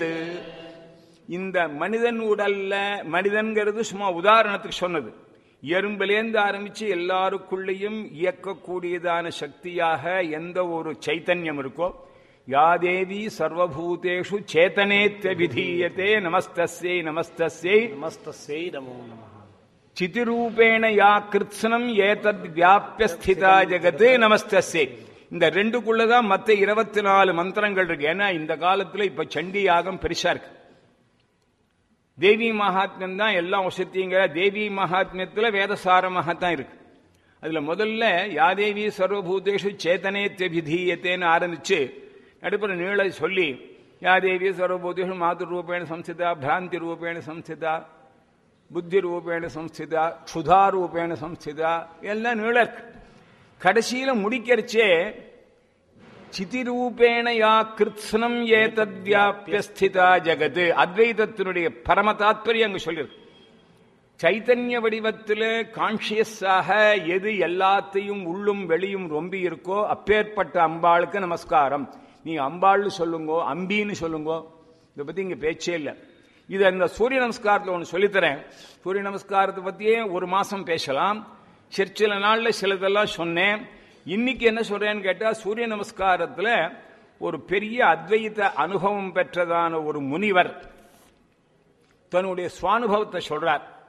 விதீயத்து இந்த மனிதன் உடல்ல மனிதன்கிறது சும்மா உதாரணத்துக்கு சொன்னது எறும்பிலேந்து ஆரம்பிச்சு எல்லாருக்குள்ளேயும் இயக்கக்கூடியதான சக்தியாக எந்த ஒரு சைத்தன்யம் இருக்கோ யாதேவி சர்வபூதேஷு சேத்தனேத்ய விதீயத்தே நமஸ்தஸ்யை நமஸ்தஸ்யை நமஸ்தஸ்யை நமோ நம சிதிரூபேண யா கிருத்ஸ்னம் ஏதத் வியாபிய ஸ்திதா ஜெகத் நமஸ்தஸ்யை இந்த ரெண்டுக்குள்ளதான் மத்த இருபத்தி நாலு மந்திரங்கள் இருக்கு ஏன்னா இந்த காலத்துல இப்ப சண்டி யாகம் பெருசா இருக்கு தேவி மகாத்மியம் தான் எல்லாம் வசத்திங்கிற தேவி மகாத்மியத்துல வேதசாரமாக தான் இருக்கு அதுல முதல்ல யாதேவி சர்வபூதேஷு சேத்தனேத்திய விதீயத்தேன்னு ஆரம்பிச்சு நடுப்புற நீள சொல்லி யாதேவி சர்வபூதேஷு மாதுர் ரூபேண சம்ஸ்திதா பிராந்தி ரூபேண சம்ஸ்திதா புத்தி ரூபேண சம்ஸ்திதா க்ஷுதா ரூபேண சம்ஸ்திதா எல்லாம் நீள இருக்கு கடைசியில முடிக்கிறச்சே சிதிரூபேண யா கிருத்ஸ்னம் ஏதத் வியாபிய ஸ்திதா ஜெகத் அத்வைதத்தினுடைய பரம தாத்பரியம் அங்க சொல்லிருக்கு சைத்தன்ய வடிவத்தில் கான்சியஸாக எது எல்லாத்தையும் உள்ளும் வெளியும் ரொம்பி இருக்கோ அப்பேற்பட்ட அம்பாளுக்கு நமஸ்காரம் நீ அம்பாள்னு சொல்லுங்கோ அம்பின்னு சொல்லுங்கோ இதை பத்தி இங்க பேச்சே இல்லை இது அந்த சூரிய நமஸ்காரத்தில் ஒன்று சொல்லித்தரேன் சூரிய நமஸ்காரத்தை பத்தியே ஒரு மாசம் பேசலாம் சரி சில நாள்ல சிலதெல்லாம் சொன்னேன் இன்னைக்கு என்ன சொல்றேன்னு கேட்டா சூரிய நமஸ்காரத்துல ஒரு பெரிய அத்வைத அனுபவம் பெற்றதான ஒரு முனிவர் தன்னுடைய சுவானுபவத்தை சொல்றார்